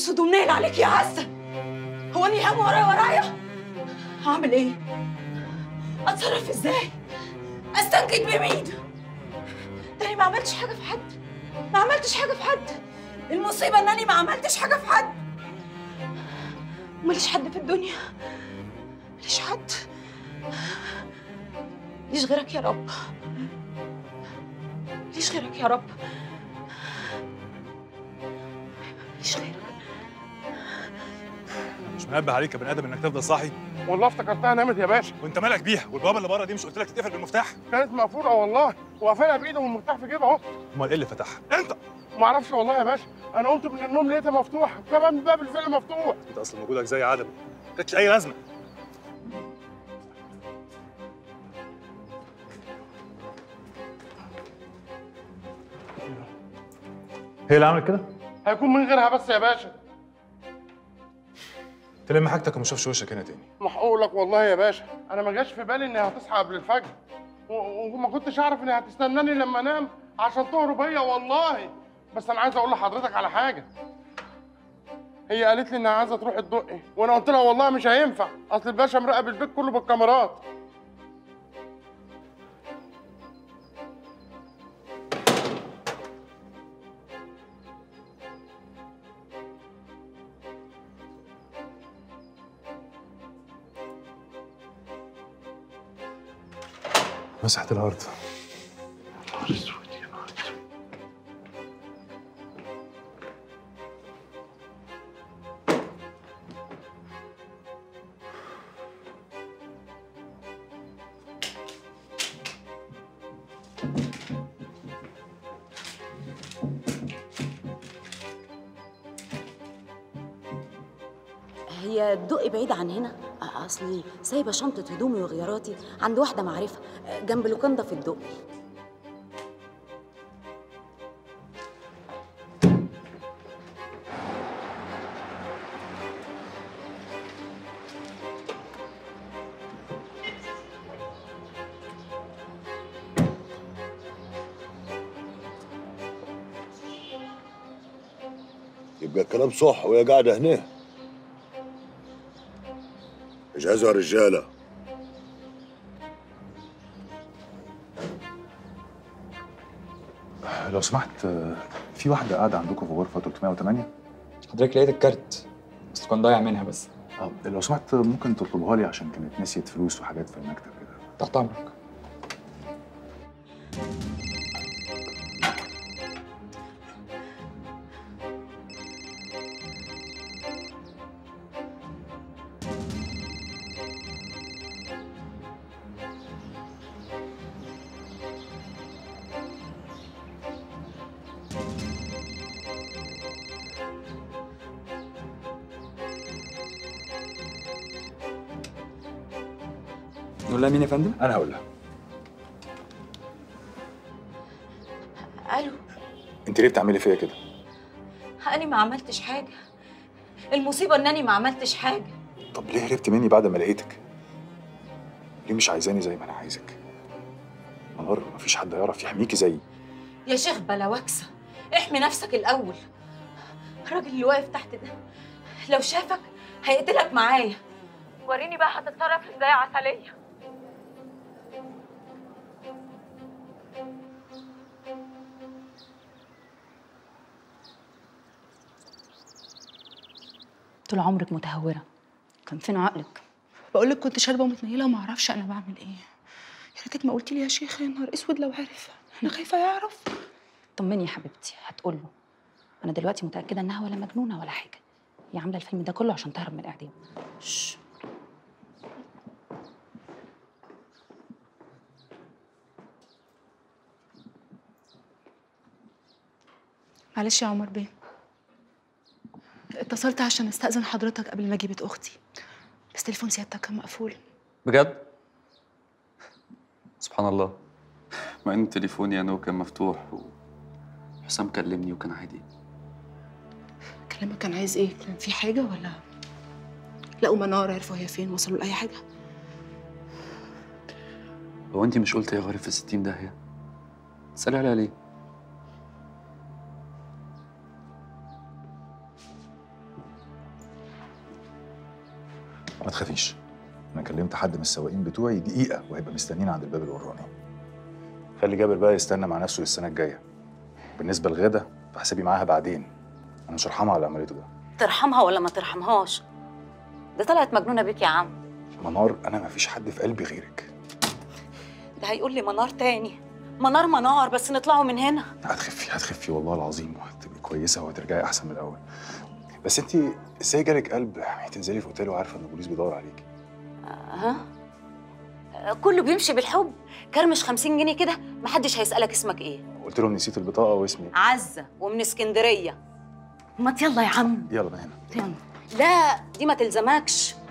اسود ومنين عليك يا عزة هو اني هم ورايا ورايا هعمل ايه اتصرف ازاي استنجد بمين ده انا ما عملتش حاجه في حد ما عملتش حاجه في حد المصيبه ان انا ما عملتش حاجه في حد ماليش حد في الدنيا ماليش حد ليش غيرك يا رب ليش غيرك يا رب ليش غيرك مش منبه عليك يا بني ادم انك تفضل صاحي والله افتكرتها نامت يا باشا وانت مالك بيها والبوابه اللي بره دي مش قلت لك تتقفل بالمفتاح كانت مقفوله والله وقافلها بايده والمفتاح في جيبه اهو امال ايه اللي فتحها انت ما اعرفش والله يا باشا انا قمت من النوم لقيتها مفتوحه كمان باب الفيلا مفتوح انت اصلا وجودك زي عدم مالكش اي لازمه هي اللي عملت كده؟ هيكون من غيرها بس يا باشا تلم حاجتك وما اشوفش وشك هنا تاني محقولك والله يا باشا انا ما جاش في بالي انها هتصحى قبل الفجر و- وما كنتش اعرف انها هتستناني لما انام عشان تهرب هي والله بس انا عايز اقول لحضرتك على حاجه هي قالت لي انها عايزه تروح الدقي وانا قلت لها والله مش هينفع اصل الباشا مراقب البيت كله بالكاميرات مسحت الارض هي الدق بعيد عن هنا اصلي سايبه شنطه هدومي وغياراتي عند واحده معرفه جنب لوكاندا في الدق يبقى الكلام صح وهي قاعدة هنا اجهزوا يا رجالة لو سمحت في واحده قاعده عندكم في غرفه 308 حضرتك لقيت الكارت بس كان ضايع منها بس اه لو سمحت ممكن تطلبها لي عشان كانت نسيت فلوس وحاجات في المكتب كده تحت امرك نقول لها مين يا فندم؟ انا هقول لها الو انت ليه بتعملي فيا كده انا ما عملتش حاجه المصيبه انني ما عملتش حاجه طب ليه هربتي مني بعد ما لقيتك ليه مش عايزاني زي ما انا عايزك منار مفيش حد يعرف يحميكي زيي يا شيخ بلا وكسه احمي نفسك الاول الراجل اللي واقف تحت ده لو شافك هيقتلك معايا وريني بقى هتتصرف ازاي يا عسليه طول عمرك متهوره كان فين عقلك بقول لك كنت شاربه ومتنيله وما اعرفش انا بعمل ايه يا ريتك ما قلتي لي يا شيخ يا نهار اسود لو عرف انا خايفه يعرف طمني يا حبيبتي هتقول له انا دلوقتي متاكده انها ولا مجنونه ولا حاجه هي عامله الفيلم ده كله عشان تهرب من الاعدام شش. معلش يا عمر بيه اتصلت عشان استأذن حضرتك قبل ما اجي بيت اختي بس تليفون سيادتك كان مقفول بجد؟ سبحان الله مع ان تليفوني انا كان مفتوح وحسام كلمني وكان عادي كلامك كان عايز ايه كان في حاجه ولا لقوا منار عرفوا هي فين وصلوا لاي حاجه هو انت مش قلت يا غارب في 60 داهيه تسالي عليها ليه ما تخافيش انا كلمت حد من السواقين بتوعي دقيقه وهيبقى مستنينا عند الباب الوراني خلي جابر بقى يستنى مع نفسه للسنه الجايه بالنسبه لغدا فحسابي معاها بعدين انا مش هرحمها على اللي عملته ده ترحمها ولا ما ترحمهاش ده طلعت مجنونه بيك يا عم منار انا ما فيش حد في قلبي غيرك ده هيقول لي منار تاني منار منار بس نطلعوا من هنا هتخفي هتخفي والله العظيم وهتبقي كويسه وهترجعي احسن من الاول بس انت ازاي جالك قلب تنزلي في اوتيل وعارفه ان البوليس بيدور عليكي ها كله بيمشي بالحب كرمش 50 جنيه كده محدش هيسألك اسمك ايه قلت لهم نسيت البطاقه واسمي عزة ومن اسكندرية ما يلا يا عم يلا من هنا يلا لا دي ما تلزمكش